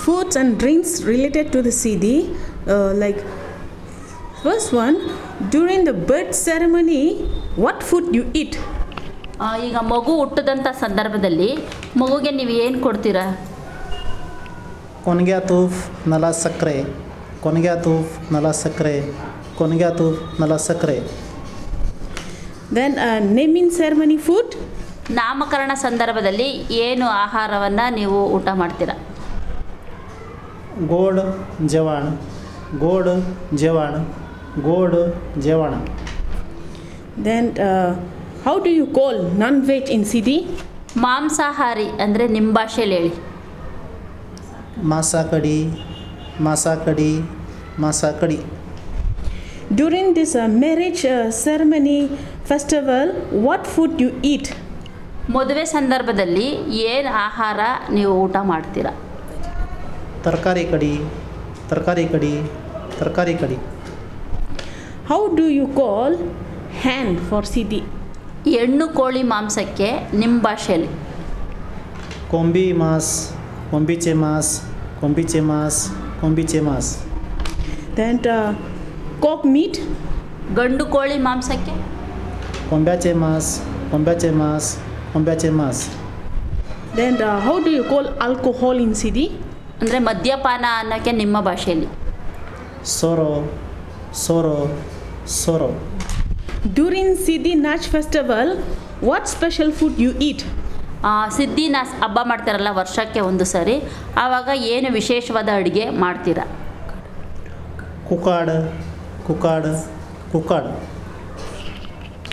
foods and drinks related to the Sidi. Uh, like, first one, during the birth ceremony, what food you eat? ಆ, ಈಗ ಮಗು ಹುಟ್ಟದಂಥ ಸಂದರ್ಭದಲ್ಲಿ ಮಗುಗೆ ನೀವು ಏನು ಕೊಡ್ತೀರಾ ಕೊನಗ್ಯಾ ತೂಫ್ ನಲ ಸಕ್ಕರೆ ಕೊನಗ್ಯಾ ತೂಫ್ ನಲ ಸಕ್ಕರೆ ಕೊನಗ್ಯಾ ತೂಫ್ ನಲ ಸಕ್ಕರೆ Then, uh, naming ceremony food, ನಾಮಕರಣ ಸಂದರ್ಭದಲ್ಲಿ ಏನು ಆಹಾರವನ್ನು ನೀವು ಊಟ ಮಾಡ್ತೀರಾ गोड जेवण गोड जेवण गोड जेवण then, uh, how do you call non veg in Sidi? ಮಾಂಸಾಹಾರಿ ಅಂದರೆ ನಿಮ್ಮ ಭಾಷೆಯಲ್ಲಿ ಹೇಳಿ मासा कडी मासा कडी मासा कडी During this uh, marriage uh, ceremony festival, what food you eat? ಮದುವೆ ಸಂದರ್ಭದಲ್ಲಿ ಏನು ಆಹಾರ ನೀವು ಊಟ ಮಾಡ್ತೀರಾ ತರಕಾರಿ ಕಡಿ ತರಕಾರಿ ಕಡಿ ತರಕಾರಿ ಕಡಿ How do you call hen for Sidi? ಹೆಣ್ಣು ಕೋಳಿ ಮಾಂಸಕ್ಕೆ ನಿಮ್ಮ ಭಾಷೆಯಲ್ಲಿ ಕೊಂಬಿ ಮಾಸ್ ಕೊಂಬಿಚೆ ಮಾಸ್ ಕೊಂಬಿಚೆ ಮಾಸ್ ಕೊಂಬಿಚೆ ಮಾಸ್ Then, uh, cock meat, ಗಂಡು ಕೋಳಿ ಮಾಂಸಕ್ಕೆ ಕೊಂಬ್ಯಾಚೆ ಮಾಸ್ ಕೊಂಬ್ಯಾಚೆ ಮಾಸ್ ಕೊಂಬ್ಯಾಚೆ ಮಾಸ್ then, uh, how do you call alcohol in Sidi? ಅಂದರೆ ಮದ್ಯಪಾನ ಅನ್ನೋಕ್ಕೆ ನಿಮ್ಮ ಭಾಷೆಯಲ್ಲಿ ಸೋರೋ ಸೋರೋ ಸೋರೋ During Sidi Nach festival, what special food you eat? ಆ, ಸಿದ್ಧಿನ ಹಬ್ಬ ಮಾಡ್ತಾರಲ್ಲ ವರ್ಷಕ್ಕೆ ಒಂದು ಸರಿ ಆವಾಗ ಏನು ವಿಶೇಷವಾದ ಅಡುಗೆ ಮಾಡ್ತೀರಾ ಕುಕಾಡ್ ಕುಕಾಡ್ ಕುಕಾಡ್